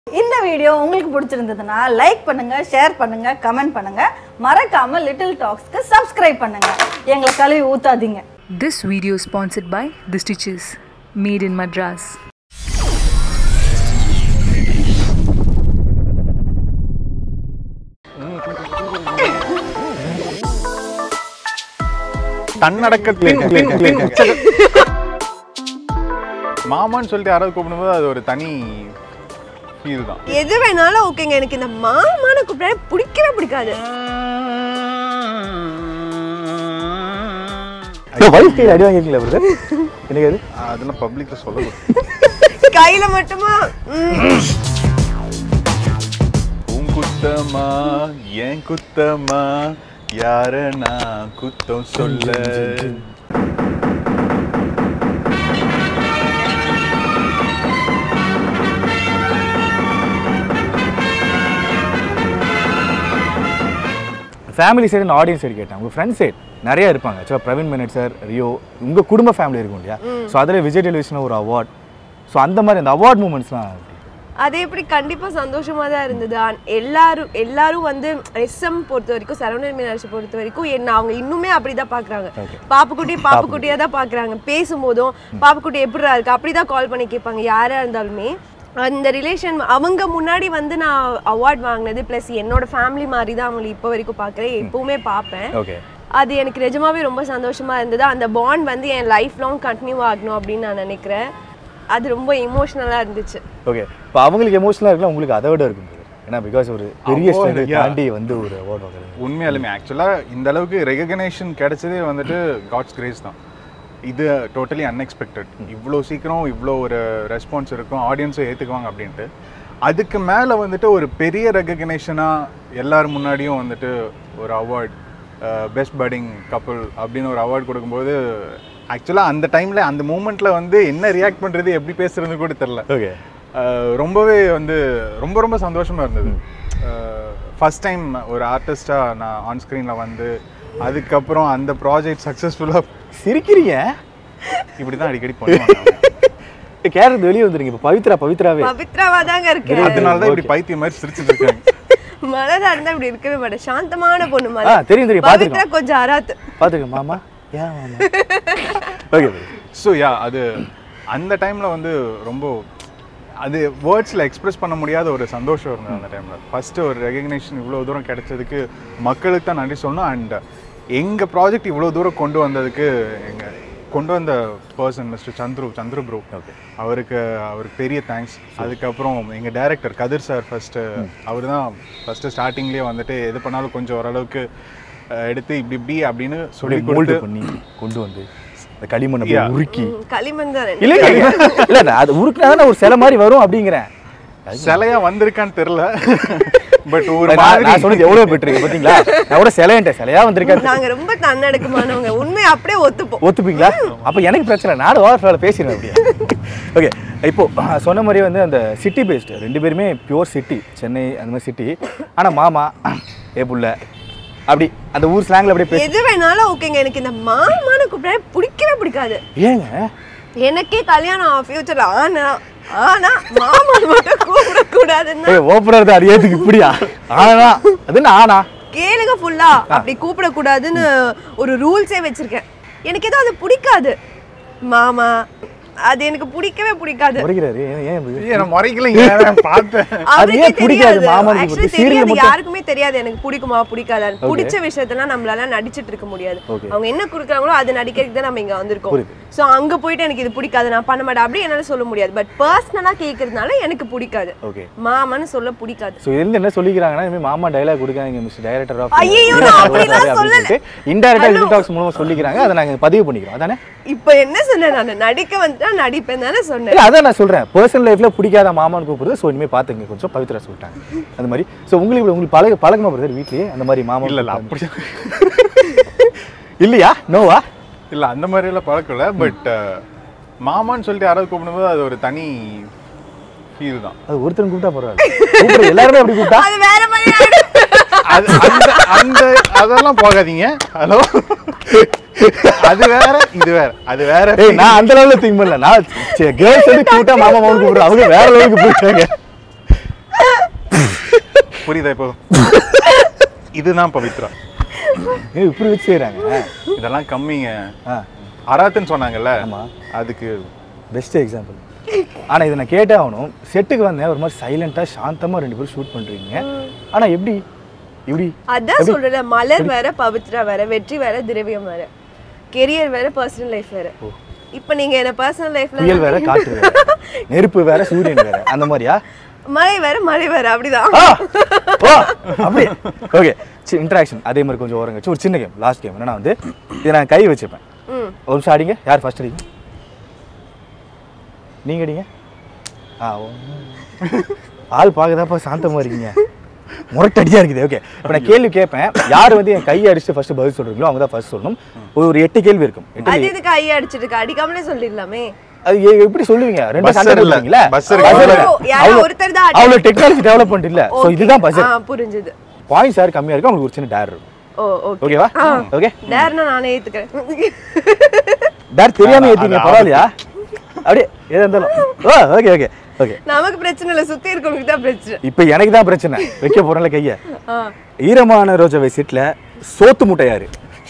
இந்த வீடியோ உங்களுக்கு பிடிச்சிருந்ததுன்னா லைக் பண்ணுங்க ஷேர் பண்ணுங்க கமெண்ட் பண்ணுங்க மறக்காம லிட்டில் டாக்ஸ்க்கு சப்ஸ்கிரைப் பண்ணுங்க எங்களை கழுவி ஊத்தாதீங்க This video is sponsored by The Stitches, made in Madras. தன்னடக்கத்தின் பின்- பின் உச்சக- மாமான்னு சொல்லிட்டு யாராவது கூப்பிடும்போது அது ஒரு தனி ஃபீல் தான் எது வேணாலும் ஓகேங்க எனக்கு இந்த மாமான கூப்பிட பிடிக்கவே பிடிக்காது வைஃப் கையில் அடி வாங்கிருக்கீங்களா பிரதர் எனக்கு அது அதெல்லாம் பப்ளிக்ல சொல்லக்கூடாது கையில மட்டுமா ம். உன் குத்தமா ஏன் குத்தமா யார நான் குத்தம் சொல்ல ஃபேமிலி சைடு ஆடியன்ஸ் சைடு கேட்டேன் உங்கள் ஃப்ரெண்ட்ஸ் சைடு நிறைய இருப்பாங்க ஸோ பிரவீன் மேனட் சார் ரியோ உங்கள் குடும்ப ஃபேமிலி இருக்கும் இல்லையா ஸோ அதில் விஜய் டெலிவிஷனில் ஒரு அவார்ட் ஸோ அந்த மாதிரி அந்த அவார்ட் மூமெண்ட்ஸ்லாம் அது எப்படி கண்டிப்பா சந்தோஷமா தான் இருந்தது ஆன்- எல்லாரும் எல்லாரும் வந்து எஸ்எம் பொறுத்த வரைக்கும் சரவணன் மீனாட்சி பொறுத்த வரைக்கும் என்ன அவங்க இன்னுமே அப்படிதான் பாக்குறாங்க பாப்புக்குட்டி பாப்புக்குட்டியா தான் பாக்குறாங்க பேசும்போதும் பாப்புக்குட்டி எப்படிடா இருக்கு அப்படிதான் கால் பண்ணி கேட்பாங்க யாரா இருந்தாலுமே அந்த ரிலேஷன் அவங்க முன்னாடி வந்து நான் அவார்ட் வாங்கினது ப்ளஸ் என்னோட ஃபேமிலி மாதிரி தான் அவங்களை இப்போ வரைக்கும் பார்க்குறேன் எப்பவுமே பார்ப்பேன் ஓகே அது எனக்கு நிஜமாவே ரொம்ப சந்தோஷமா இருந்தது அந்த பாண்ட் வந்து என் லைஃப் லாங் கண்டினியூ ஆகணும் அப்படின்னு நான் நினைக்கிறேன் அது ரொம்ப இமோஷ்னலாக இருந்துச்சு ஓகே இப்போ அவங்களுக்கு எமோஷனலாக இருக்கலாம் உங்களுக்கு அதை விட இருக்கும் brother. ஏன்னா பிகாஸ் ஒரு பெரிய Award, ஸ்டாண்டர்ட் yeah. தாண்டி வந்து ஒரு அவார்ட் வாங்குறது உண்மையாலுமே ஆக்சுவலாக இந்த அளவுக்கு ரெகக்னேஷன் கிடைச்சதே வந்துட்டு காட்ஸ் கிரேஸ் தான் இது டோட்டலி அன்எக்ஸ்பெக்டட் இவ்வளோ சீக்கிரம் இவ்வளோ ஒரு ரெஸ்பான்ஸ் இருக்கும் ஆடியன்ஸும் ஏற்றுக்குவாங்க அப்படின்ட்டு அதுக்கு மேலே வந்துட்டு ஒரு பெரிய ரெகக்னேஷனாக எல்லார் முன்னாடியும் வந்துட்டு ஒரு அவார்ட் பெஸ்ட் பட்டிங் கப்புள் அப்படின்னு ஒரு அவார்ட் கொடுக்கும்போது ஆக்சுவலாக அந்த டைமில் அந்த மூமெண்ட்டில் வந்து என்ன ரியாக்ட் பண்ணுறது எப்படி பேசுறது கூட தெரில ஓகே அஹ் ரொம்பவே வந்து ரொம்ப ரொம்ப சந்தோஷமா இருந்தது ஃபர்ஸ்ட் டைம் ஒரு ஆர்டிஸ்டாக நான் ஆன் ஸ்க்ரீனில் வந்து அதுக்கப்புறம் அந்த ப்ராஜெக்ட் சக்ஸஸ்ஃபுல்லாக சிரிக்கிறீங்க இப்படி தான் அடிக்கடி பண்ணுவாங்க கேரட் வெளியே வந்துருங்க இப்போ பவித்ரா பவித்ராவே பவித்ராவா தாங்க இருக்கு அதனால தான் இப்படி பைத்தியம் மாதிரி சிரிச்சுட்டு இருக்காங்க மலரா இருந்தா இப்படி இருக்கவே மாட்டேன் சாந்தமான பொண்ணு ஆ மலர் தெரியும் தெரியும் பவித்ரா பார்த்துருக்கோம் கொஞ்சம் அராத்து பார்த்துருக்கேன் மாமா ஏன் மாமா ஓகே ஸோ யா அது அந்த டைமில் வந்து ரொம்ப அது வேர்ட்ஸில் எக்ஸ்பிரஸ் பண்ண முடியாத ஒரு சந்தோஷம் இருந்தது அந்த டைமில் ஃபஸ்ட்டு ஒரு ரெகக்னேஷன் இவ்வளோ தூரம் கிடைச்சதுக்கு மக்களுக்கு தான் நன்றி சொல்லணும் அண்ட் எங்கள் ப்ராஜெக்ட் இவ்வளோ தூரம் கொண்டு வந்ததுக்கு எங்கள் கொண்டு வந்த person mister Chandru Chandru bro okay அவருக்கு அவருக்கு பெரிய தேங்க்ஸ் அதுக்கப்புறம் எங்கள் டைரக்டர் கதிர் சார் ஃபஸ்ட்டு அவர் தான் ஃபஸ்ட்டு ஸ்டார்டிங்லேயே வந்துட்டு எது பண்ணாலும் கொஞ்சம் ஓரளவுக்கு அஹ், எடுத்து இப்படி இப்படி அப்படின்னு சொல்லி மோல்டு கொடுத்து பண்ணி கொண்டு வந்து அந்த களிமண்ணை அப்படியே Yeah. உருக்கி ம், களிமண் தான் இல்ல இல்ல இல்ல நான் அது உருக்குனா தானே ஒரு சிலை மாதிரி வரும் அப்படிங்கிறேன் சிலையா வந்திருக்கான்னு தெரியல பட் ஒரு நான் மாதிரி நான் சொன்னது எவ்வளவு பெற்றிருக்கு பாத்தீங்களா நான் கூட சிலைன்ட்டேன் சிலையா வந்திருக்காரு நாங்க ரொம்ப தன்னடக்கமானவங்க உண்மை அப்படியே ஒத்துப்போம் ஒத்துப்பீங்களா அப்ப எனக்கு பிரச்சனை இல்லை. நானும் ஓவர் ஃப்ளோவில் பேசிடுவேன் அப்படியே ஓகே இப்போ அஹ், சொன்ன மாதிரி வந்து அந்த சிட்டி பேஸ்டு ரெண்டு பேருமே பியூர் சிட்டி சென்னை அந்த மாதிரி சிட்டி ஆனா மாமா ஏ புள்ள அப்படி அந்த ஊர் ஸ்லாங்ல அப்படியே பேசி எது வேணாலும் ஓகேங்க எனக்கு இந்த மாமான கூப்பிட பிடிக்கவே பிடிக்காது ஏங்க எனக்கே கல்யாணம் ஃபியூச்சர் ஆனா ஆனா மாமா மட்டும் கூப்பிடக்கூடாதுன்னா ஏய் ஓப்பனர் தான் அது ஏத்துக்கு இப்படியா ஆனா அது என்ன ஆனா கேளுங்க ஃபுல்லா அப்படி கூப்பிடக்கூடாதுன்னு ஒரு ரூல்ஸே வச்சிருக்கேன் எனக்கு ஏதோ அது பிடிக்காது மாமா அது எனக்கு பிடிக்கவே பிடிக்காது முறைக்கிறாரு ஏன் ஏன் இப்படி? ஏய், நான் முறைக்கலைங்க நான் பார்த்தேன் அவருக்கே ஏன் பிடிக்காது தெரியாது மாமானுக்கு ஆக்சுவலி மட்டும்? serial தெரியாது மட்டும்? யாருக்குமே தெரியாது எனக்கு பிடிக்குமா பிடிக்காதான்னு பிடிச்ச விஷயத்தெல்லாம் நம்மளால நடிச்சிட்டு இருக்க முடியாது Okay. அவங்க என்ன கொடுக்குறாங்களோ அது நடிக்கிறதுக்கு தான் நம்ம இங்க வந்திருக்கோம் புரியுது. சோ அங்க போயிட்டு எனக்கு இது பிடிக்காது நான் பண்ண மாட்டேன் அப்படி என்னால சொல்ல முடியாது பட் பர்சனலா கேக்குறதுனால எனக்கு பிடிக்காது ஓகே மாமான்னு சொல்ல பிடிக்காது ஸோ இதுல என்ன சொல்லிக்கிறாங்கன்னா இனிமேல் மாமா டைலாக் கொடுக்காங்க மிஸ்டர் டைரக்டர் ஆஃப் ஐயையோ, நான் அப்படிலாம் சொல்லல. இன்டைரக்டா Hello. லிட்டில் டாக்ஸ் மூலமா சொல்லிக்கிறாங்க அதை நாங்க பதிவு பண்ணிக்கிறோம் அதானே இப்ப என்ன சொன்னேன் நான் நடிக்க வந்துட்டா நடிப்பேன் தானே சொன்னேன் இல்ல அதான் நான் சொல்றேன் பர்சனல் லைஃப்ல பிடிக்காத மாமான்னு கூப்பிடுறது ஸோ இனிமே பாத்துங்க கொஞ்சம் பவித்ரா சொல்லிட்டாங்க அந்த மாதிரி ஸோ உங்களுக்கு இப்படி உங்களுக்கு பழக பழக்கமா பிரதர் வீட்லயே அந்த மாதிரி மாமா இல்ல இல்ல அப்படி இல்லையா நோவா இல்ல அந்த மாதிரி எல்லாம் பழக்கம் இல்ல பட் மாமான்னு சொல்லிட்டு யாராவது கூப்பிடும்போது அது ஒரு தனி ஃபீல் தான் அது ஒருத்தர் கூப்பிட்டா பரவாயில்ல கூப்பிட எல்லாருமே அப்படி கூப்பிட்டா அது வேற மாதிரி ஆயிடும். அது அந்த அந்த அதெல்லாம் போகாதீங்க ஹலோ அது வேற இது வேற அது வேற ஏய் நான் அந்த லெவலில் திங்க் பண்ணல நான் கேர்ள்ஸ் வந்து கூட்டா மாமா மாமா கூப்பிடுறேன் அவங்க வேற லெவலுக்கு போயிட்டாங்க புரியுதா இப்போ இதுதான் பவித்ரா ஏய், இப்படி வச்சு செய்கிறாங்க இதெல்லாம் கம்மிங்க ஆ அராத்துன்னு சொன்னாங்கல்ல ஆமா. அதுக்கு பெஸ்ட் எக்ஸாம்பிள் ஆனால் இதை நான் கேட்டே ஆகணும் செட்டுக்கு வந்தேன் ஒரு மாதிரி சைலண்டாக சாந்தமாக ரெண்டு பேரும் ஷூட் பண்ணுறீங்க ஆனால் எப்படி இப்படி அதான் சொல்றேன் மலர் வேற பவித்ரா வேற வெற்றி வேற திரவியம் வேற கெரியர் வேற பர்சனல் லைஃப் வேற இப்போ நீங்க என்ன பர்சனல் லைஃப்ல புயல் வேற காற்று வேற நெருப்பு வேற சூரியன் வேற அந்த மாதிரியா மழை வேற மழை வேற அப்படிதான் ஆ! ஓ! அப்படி ஓகே இன்ட்ராக்ஷன் அதே மாதிரி கொஞ்சம் ஓரங்க ஒரு சின்ன கேம் லாஸ்ட் கேம் என்னன்னா வந்து இதை நான் கை வச்சுப்பேன் ம் ஒரு நிமிஷம் அடிங்க யார் ஃபர்ஸ்ட் அடிங்க நீங்க அடிங்க ஆ ஓ. ஆள் பார்க்கதாப்பா சாந்தமா இருக்கீங்க முரட்டடியா இருக்குது ஓகே இப்போ நான் கேள்வி கேட்பேன் யார் வந்து என் கையை அடிச்சு ஃபர்ஸ்ட் பதில் சொல்றீங்களோ அவங்க தான் ஃபர்ஸ்ட் சொல்லணும் ஒரு எட்டு கேள்வி இருக்கும் எட்டு அது எதுக்கு ஐயா அடிச்சிட்டு இருக்க அடிக்காமலே சொல்லிடலாமே அது எ- எப்படி சொல்லுவீங்க ரெண்டு Buzzer சண்டை இல்ல. இல்ல Buzzer Buzzer இல்ல. இல்ல. ஓ, யாரோ அவ்வளோ- ஒருத்தர் தான் அடி- அவ்வளோ டெக்னாலஜி டெவலப்மெண்ட் இல்ல ஸோ Okay. இதுதான் பஸ்ஸர் ஆ புரிஞ்சுது பாயிண்ட்ஸ் யார் கம்மியா இருக்கு அவங்களுக்கு ஒரு சின்ன டேர் இருக்கும் ஓ ஓகே ஓகேவா ஓகே டேர்னா நானே ஏத்துக்கிறேன் டேர் தெரியாம அது- ஏத்தீங்க அது பரவாயில்லையா அப்படியே எதா இருந்தாலும் ஓ ஓகே ஓகே ஓகே நமக்கு பிரச்சனை இல்ல சுத்தி இருக்கவங்களுக்கு தான் பிரச்சனை இப்போ எனக்கு தான் பிரச்சனை வைக்க போறேன்ல கைய ஆ. ஈரமான ரோஜாவை சீட்ல சோத்து முட்டை யாரு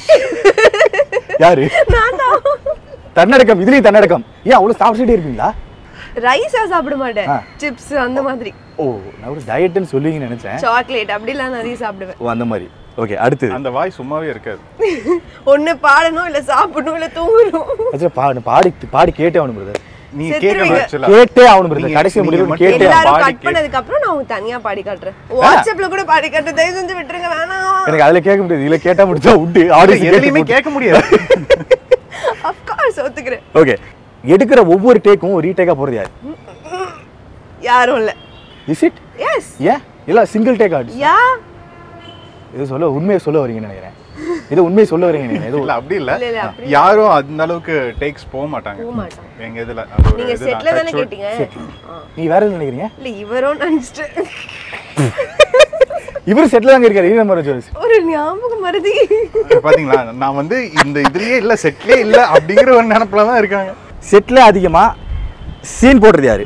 யாரு நான் தான் தன்னடக்கம் இதுலயும் தன்னடக்கம் ஏன் அவ்வளவு சாப்பிட்டுட்டே இருப்பீங்களா ரைஸா சாப்பிட மாட்டேன் ஆ. சிப்ஸ் அந்த மாதிரி ஓ நான் ஒரு டயட்னு சொல்லுவீங்கன்னு நினைச்சேன் சாக்லேட் அப்படிலாம் நிறைய சாப்பிடுவேன் ஓ அந்த மாதிரி ஓகே அடுத்தது அந்த வாய் சும்மாவே இருக்காது ஒண்ணு பாடணும் இல்ல சாப்பிடணும் இல்ல தூங்கணும் அச்சா பாடி பாடி பாடி கேட்டே ஆகணும் பிரதர் நீ செத்துருவீங்க. கேட்கணும் actually. கேட்டே ஆகணும் பிரதர் நீங்க- கடைசி நீங்க முடிவு மட்டும் கேட்டே எல்லாரும் ஆகணும். எல்லாரும் பாடி கட் பண்ணதுக்கு அப்புறம் நான் உங்களுக்கு தனியா பாடி காட்டுறேன் வாட்ஸ்அப்ல கூட பாடி காட்டுறேன் தயவு செஞ்சு விட்டுருங்க வேணாம் எனக்கு அதுல கேட்க முடியாது இதுல கேட்டா முடிச்சா விட்டு ஆடியன்ஸ் எதுலையுமே கேட்க முடியாது அஃப்கோர்ஸ் ஒத்துக்கிறேன் ஓகே எடுக்கிற ஒவ்வொரு டேக்கும் ஒரு ரீடேக்கா போறது யார் யாரும் இல்ல இஸ் இட் எஸ் ஏன் இல்ல சிங்கிள் டேக் ஆடி யா இது சொல்ல உண்மையை சொல்ல வரீங்கன்னு நினைக்கிறேன் இது உண்மையை சொல்ல வரீங்க நினைக்கிறேன் இல்ல இது அப்படி இல்ல இல்ல, இல்ல, அப்படி யாரும் அந்த அளவுக்கு டேக்ஸ் போக மாட்டாங்க போக மாட்டாங்க. எங்க இதுல அது ஒரு நீங்க இதுதான். செட்ல தானே Touch wood. கேட்டீங்க ஆ. நீ வேற என்ன நினைக்கிறீங்க இல்ல இவரும் நினைச்சிட்டு இவர் செட்டில் தாங்க இருக்காரு இது நம்ம ஜோஸ் ஒரு ஞாபகம் மருதி பாத்தீங்களா நான் வந்து இந்த இதுலயே இல்ல செட்லயே இல்ல அப்படிங்கிற ஒரு நினைப்புல தான் இருக்காங்க செட்டில் அதிகமா சீன் போடுறது யாரு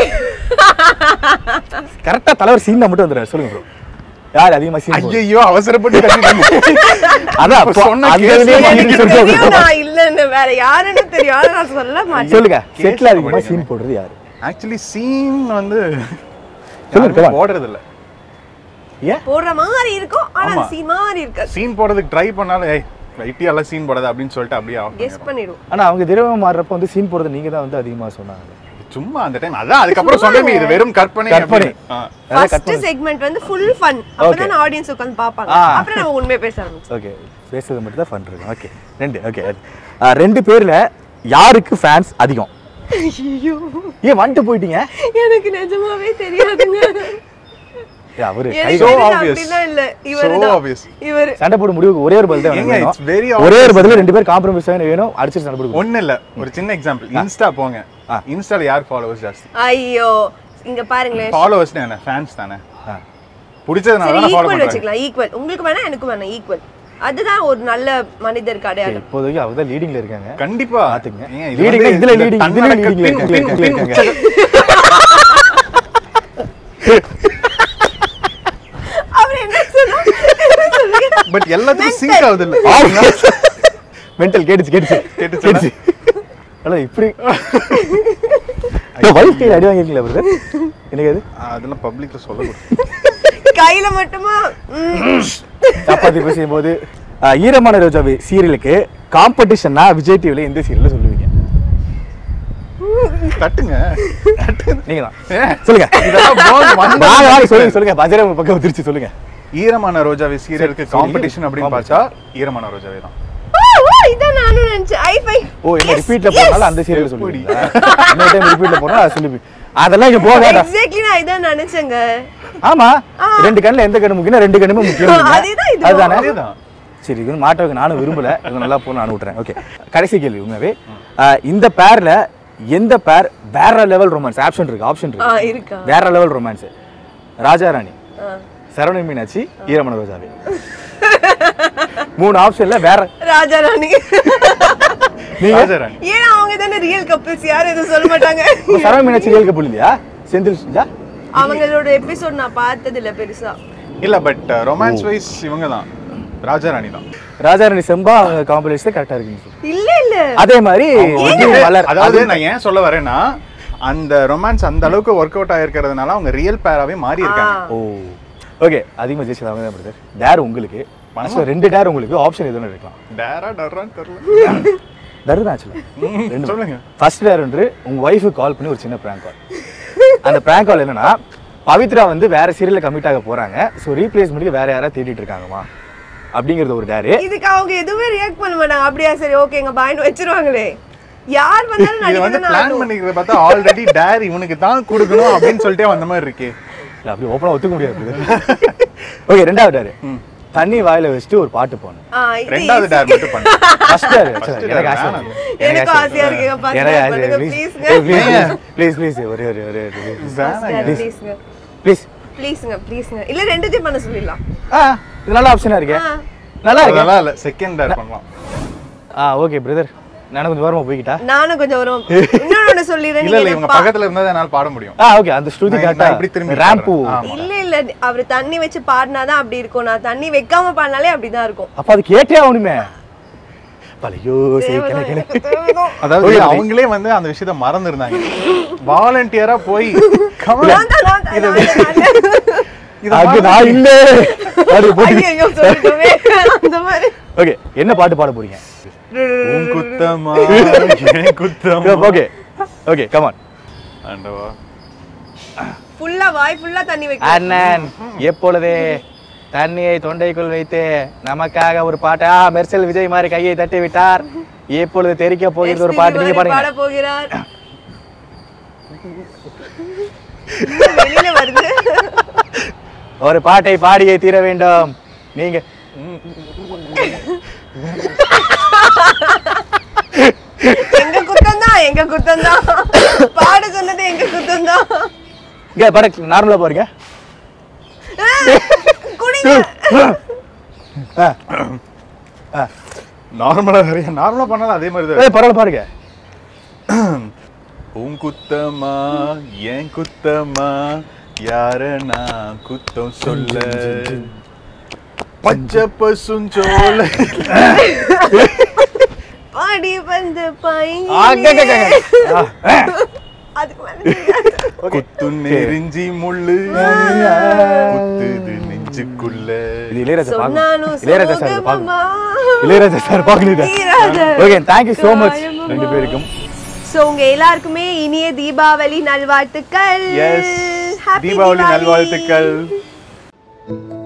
கரெக்டா தலைவர் சீன் மட்டும் வந்துடுறாரு சொல்லுங்க bro. யார் அதிகமா சீன் போடுறது? ஐயோ அவசரப்பட்டு கட்டிட்டீங்க. அதான் இப்ப அப்போ சொன்ன அந்த case இதுலயே ல scene எனக்கு சொல்லிட்டு தெரியும் வந்துடுறாரு. நான் இல்லன்னு வேற யாருன்னு தெரியும் ஆனா நான் சொல்ல மாட்டேன் சொல்லுங்க Case செட்டில் அதிகமா படிக்கணும். சீன் போடுறது யாரு ஆக்சுவலி சீன் வந்து சொல்லுங்க, யாருமே come on. போடுறது இல்ல ஏன் போடுற மாதிரி இருக்கும் ஆனா ஆமா. சீன் மாதிரி இருக்காது சீன் போடுறதுக்கு ட்ரை பண்ணாலும் ஏய் வெயிட்டியெல்லாம் சீன் போடாத அப்படின்னு சொல்லிட்டு அப்படியே ஆஃப் கெஸ் பண்ணிடுவோம் ஆனா அவங்க திரவம் மாறுறப்ப வந்து சீன் போடுறது நீங்க தான் வந்து அதிகமா சொன்னாங்க சும்மா அந்த டைம் அதான் அதுக்கப்புறம் சொன்னமே இது வெறும் கற்பனை கற்பனை. அப்படின்னு. ஆ. அதான் cut ஃபர்ஸ்ட் செக்மெண்ட் வந்து ஃபுல் ஃபன் அப்பதான் ஆடியன்ஸ் உட்கார்ந்து பாப்பாங்க ஆ. அப்புறம் நம்ம உண்மையை பேச ஆரம்பிச்சோம் ஓகே பேசுறது மட்டும் தான் ஃபன் இருக்கு ஓகே ரெண்டு ஓகே ரெண்டு பேர்ல யாருக்கு ஃபேன்ஸ் அதிகம் ஐயோ ஏன் வந்துட்டு போயிட்டீங்க எனக்கு நிஜமாவே தெரியாதுங்க ஏ, அவரு கை எனக்கு So தெரியுது, obvious. அப்படிலாம் இல்ல So இவரு obvious. இவரு சண்டை போட முடிவுக்கு ஒரே ஒரு பதில் தான் ஏங்க, எனக்கு it's very வேணும். ஒரே ஒரு obvious. பதில் ரெண்டு பேர் காம்ப்ரமைஸ் வேணும் அடிச்சு சண்டை போடுவோம் ஒண்ணு இல்ல ஒரு சின்ன எக்ஸாம்பிள் இன்ஸ்டா போங்க ஆ. இன்ஸ்டால யார் ஃபாலோவர்ஸ் ஜாஸ்தி ஐயோ இங்க பாருங்களேன் ஃபாலோவர்ஸ் என்ன ஃபேன்ஸ் தானே ஆ. பிடிச்சதுனால சரி தானே ஃபாலோ ஈக்குவல் பண்றாங்க வச்சுக்கலாம் ஈக்குவல் உங்களுக்கு வேணா எனக்கு வேணா ஈக்குவல் அதுதான் ஒரு நல்ல மனிதருக்கு சரி, அடையாளம் இப்போதைக்கு அவங்க தான் லீடிங்ல இருக்காங்க கண்டிப்பா பாத்துங்க. ஏங்க, இது Leading வந்து இதுல இந்த leading, இதுல தன்னடக்க leading ல பின், இருக்காங்க, பின், பின் இருக்காங்க. அவர் என்ன சொன்னா பட் எல்லாத்துக்கும் சிங்க் ஆகுது இல்ல மென்டல் கேட்டுச்சு கேட்டுச்சு கேட்டுச்சுல? கேட்டுச்சு ஹலோ இப்படி வைஃப் கையில் அடி வாங்கிருக்கீங்களா பிரதர் எனக்கு அது அதெல்லாம் பப்ளிக்ல சொல்லக்கூடாது கையில மட்டுமா ம். சப்பாத்தி பேசும் போது ஈரமான ரோஜாவி சீரியலுக்கு காம்படிஷன்னா விஜய் டிவில எந்த சீரியல்ல சொல்லுவீங்க தட்டுங்க நீங்க தான் ஏன்? சொல்லுங்க இதெல்லாம் bone வந்த வாங்க வாங்க சொல்லுங்க சொல்லுங்க பஜரை உங்க பக்கம் திருச்சி சொல்லுங்க ஈரமான ரோஜாவே சீரியலுக்கு சரி, காம்படிஷன் அப்படின்னு பார்த்தா ஈரமான ரோஜாவே தான் ஆ, ஆ, இதான் நானும் நினைச்சேன் ஐ ஃபை ஓ என்ன Yes, ரிப்பீட்ல yes. போனாலும் அந்த சீரியல் சொல்லுவீங்களா இன்னொரு டைம் ரிப்பீட்ல போனா அதை சொல்லி அதெல்லாம் இங்க போக வேண்டாம் எக்ஸாக்ட்லி நான் இதான் நினைச்சேங்க ஆமா ரெண்டு கண்ணுல எந்த கண்ணு முக்கியம் ரெண்டு கண்ணுமே முக்கியம் அதேதான் இதுவும். அதுதானே அதேதான். சரி இது வந்து மாட்ட வைக்க நானும் விரும்பல இது நல்லா போகணும் நானும் விட்டுறேன் ஓகே கடைசி கேள்வி உண்மையாவே ஆஹ் இந்த பேர்ல எந்த பேர் வேற லெவல் ரொமான்ஸ் ஆப்ஷன் இருக்கு ஆப்ஷன் ஆ இருக்கு இருக்கா வேற லெவல் ரொமான்ஸ் ராஜா ராணி ஆ. சரவண மீனாட்சி ஈரமண ரோஜாவே மூணு ஆப்ஷன்ல வேற ராஜா ராணி நீங்க ராஜாராணி ஏன்னா அவங்க தானே ரியல் கப்பிள்ஸ் யாரும் எதுவும் சொல்ல மாட்டாங்க சரவண மீனாட்சி ரியல் கப்பல் இல்லையா செந்தில் சுஜா அவங்களோட எபிசோட் நான் பார்த்தது இல்ல பெருசா இல்ல பட் ரொமான்ஸ் வைஸ் இவங்க தான் ராஜாராணி தான் ராஜாராணி செம்பா அவங்க காம்பினேஷன் கரெக்டாக இருக்குங்க சார் இல்ல இல்ல அதே மாதிரி விஜய் மலர் அதாவது நான் ஏன் சொல்ல வரேன்னா அந்த ரொமான்ஸ் அந்த அளவுக்கு ஒர்க் அவுட் ஆயிருக்கிறதுனால அவங்க ரியல் பேராவே மாறி இருக்காங்க ஓ ஓகே அதிகமாக ஜெயிச்சது அவங்க தான் பிரதர் டேர் உங்களுக்கு ஆக்சுவலாக ரெண்டு டேர் உங்களுக்கு ஆப்ஷன் எதுவும் இருக்கலாம் டேரா டர்றான்னு தெரியல டர் தான் ஆக்சுவலாக ரெண்டு சொல்லுங்க ஃபர்ஸ்ட் டேர் வந்து உங்க ஒய்ஃபுக்கு கால் பண்ணி ஒரு சின்ன ப்ராங்க் கால் அந்த ப்ராங்க் கால் என்னன்னா பவித்ரா வந்து வேற சீரியல்ல கமிட் ஆக போறாங்க ஸோ ரீப்ளேஸ்மெண்ட்டுக்கு வேற யாராவது தேடிட்டு இருக்காங்கம்மா அப்படிங்கிறது ஒரு டேரு இதுக்கு அவங்க எதுவுமே ரியாக்ட் பண்ண மாட்டாங்க அப்படியா சரி ஓகே எங்க பாயிண்ட் வச்சிருவாங்களே யார் வந்தாலும் இது வந்து நடிக்கிறேன்னு பிளான் ஆகணும். பண்ணிக்கிறத பார்த்தா ஆல்ரெடி டேர் இவனுக்கு தான் கொடுக்கணும் அப்படின்னு சொல்லிட்டே வந்த மாதிரி இருக்கே இல்ல, அப்படி ஓப்பனாக ஒத்துக்க முடியாது ஓகே ரெண்டாவது டேரு தண்ணி வாயில வச்சுட்டு ஒரு பாட்டு போகணும் ஆ, இது ரெண்டாவது easy. டேர் மட்டும் பண்ணு ஃபர்ஸ்ட் டேர் First எனக்கு dare ஆசை வேணாம். எனக்கும் ஆசையா இருக்குங்க, first dare பண்ணுங்க, please-ங்க. ப்ளீஸ் ப்ளீஸ் ஒரே ஒரு ஒரே வேணாங்க. ப்ளீஸ்ங்க ப்ளீஸ் ப்ளீஸ்ங்க ப்ளீஸ்ங்க இல்ல ரெண்டுத்தையும் பண்ண சொல்லிடலாம் ஆ இது நல்ல ஆப்ஷனா இருக்கே ஆ. நல்லா இருக்கு அதெல்லாம் இல்ல செகண்ட் டேர் பண்ணலாம் ஆ ஓகே பிரதர் நானும் கொஞ்சம் ஓரமா போய்கிட்டா நானும் கொஞ்சம் வரும் இன்னொன்னு சொல்லிடுறேன் இல்ல இல்ல நீங்க இவங்க பா- பக்கத்துல இருந்தா என்னால பாட முடியும் ஆ ஓகே அந்த ஸ்ருதி நான் கரெக்டா இப்படி திரும்பி ரேம்பு பாடுறேன். ஆமா. இல்ல இல்ல அவர் தண்ணி வச்சு பாடினாதான் அப்படி இருக்கும் நான் தண்ணி வைக்காம பாடினாலே அப்படிதான் இருக்கும் அப்ப அது கேட்டே ஆகணுமே பழையோ சரி கிளை கிளை அதாவது அவங்களே வந்து அந்த விஷயத்த மறந்துருந்தாங்க வாலண்டியரா போய் come on. நான் தான், நான் தான், நான் தான், நான் தான். இத அது நான் இல்ல அது போட்டு ஐயையோ, சொல்லிட்டோமே. அந்த மாதிரி ஓகே என்ன பாட்டு பாட போறீங்க உன் குத்தமா என் குத்தமா ஓகே ஓகே கமான் ஆண்டவா ஃபுல்லா வாய் ஃபுல்லா தண்ணி வைக்கணும் அண்ணன் எப்பொழுதே தண்ணியை தொண்டைக்குள் வைத்து நமக்காக ஒரு பாட்டு ஆ மெர்சல் விஜய் மாதிரி கையை தட்டி விட்டார் எப்பொழுது தெரிக்க போகிறது ஒரு பாட்டு நீங்க பாட பாடுங்க போகிறார் இன்னும் வெளியில வருது ஒரு பாட்டை பாடியே தீர வேண்டும் நீங்க எங்க குத்தம் தான் எங்க குத்தம் தான் பாட சொன்னது எங்க குத்தம் தான் இங்க பாட நார்மலா பாருங்க குடிங்க ஆ, ஆ. நார்மலா நிறைய நார்மலா பண்ணாலும் அதே மாதிரி தான் ஏய், பரவாயில்ல பாருங்க உன் குத்தமா என் குத்தமா யார நான் குத்தம் சொல்ல பச்சை பசுஞ்சோல பாடி வந்த அங்க, அங்க, பையன் அங்க. ஆ, ஆ. அதுக்கு மேல தெரியாது. குத்து நெறிஞ்சி முள்ளு குத்துது நெஞ்சுக்குள்ள இது இளையராஜா சொன்னாலும் பார்க்கணும் இளையராஜா சார் பார்க்கணும் சோகமா இளையராஜா சார் பார்க்கணும் தீராத ஓகே தேங்க்யூ ஸோ மச் காயமும். ரெண்டு பேருக்கும் சோ உங்க எல்லாருக்குமே இனிய தீபாவளி நல்வாழ்த்துக்கள் எஸ் Happy தீபாவளி Diwali. நல்வாழ்த்துக்கள்